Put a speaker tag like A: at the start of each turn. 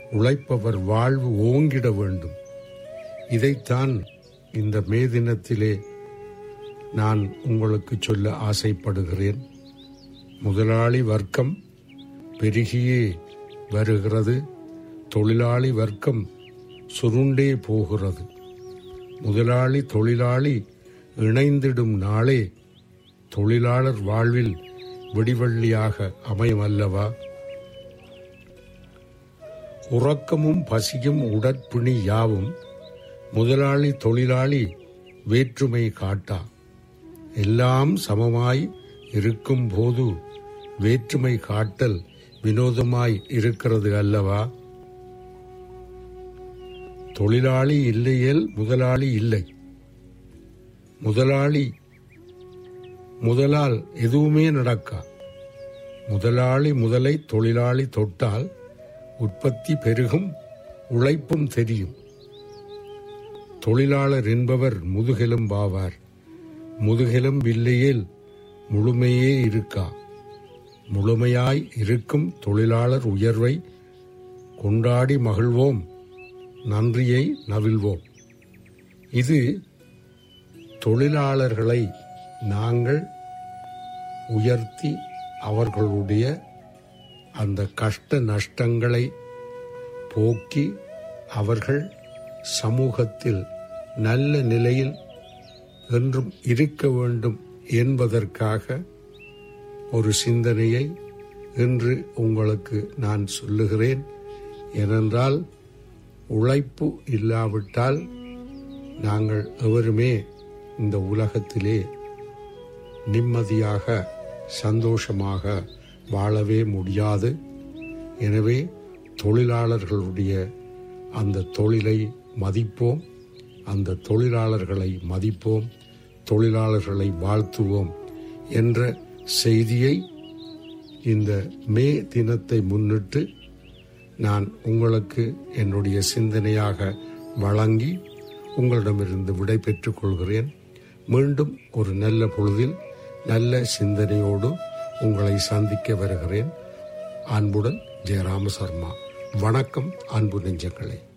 A: உழைப்பவர் வாழ்வு ஓங்கிட வேண்டும் இதைத்தான் இந்த மே தினத்திலே நான் உங்களுக்கு சொல்ல ஆசைப்படுகிறேன் முதலாளி வர்க்கம் பெருகியே வருகிறது தொழிலாளி வர்க்கம் சுருண்டே போகிறது முதலாளி தொழிலாளி இணைந்திடும் நாளே தொழிலாளர் வாழ்வில் விடிவள்ளியாக அமையும் அல்லவா உறக்கமும் பசியும் உடற்பிணி யாவும் முதலாளி தொழிலாளி வேற்றுமை காட்டா எல்லாம் சமமாய் இருக்கும் போது வேற்றுமை காட்டல் வினோதமாய் இருக்கிறது அல்லவா தொழிலாளி இல்லையேல் முதலாளி இல்லை முதலாளி முதலால் எதுவுமே நடக்கா முதலாளி முதலை தொழிலாளி தொட்டால் உற்பத்தி பெருகும் உழைப்பும் தெரியும் தொழிலாளர் என்பவர் முதுகெலும்பாவார் முதுகெலும் இல்லையேல் முழுமையே இருக்கா முழுமையாய் இருக்கும் தொழிலாளர் உயர்வை கொண்டாடி மகிழ்வோம் நன்றியை நவில்வோம் இது தொழிலாளர்களை நாங்கள் உயர்த்தி அவர்களுடைய அந்த கஷ்ட நஷ்டங்களை போக்கி அவர்கள் சமூகத்தில் நல்ல நிலையில் என்றும் இருக்க வேண்டும் என்பதற்காக ஒரு சிந்தனையை இன்று உங்களுக்கு நான் சொல்லுகிறேன் ஏனென்றால் உழைப்பு இல்லாவிட்டால் நாங்கள் எவருமே இந்த உலகத்திலே நிம்மதியாக சந்தோஷமாக வாழவே முடியாது எனவே தொழிலாளர்களுடைய அந்த தொழிலை மதிப்போம் அந்த தொழிலாளர்களை மதிப்போம் தொழிலாளர்களை வாழ்த்துவோம் என்ற செய்தியை இந்த மே தினத்தை முன்னிட்டு நான் உங்களுக்கு என்னுடைய சிந்தனையாக வழங்கி உங்களிடமிருந்து விடை பெற்றுக் கொள்கிறேன் மீண்டும் ஒரு நல்ல பொழுதில் நல்ல சிந்தனையோடு உங்களை சந்திக்க வருகிறேன் அன்புடன் ஜெயராம சர்மா வணக்கம் அன்பு நெஞ்சங்களே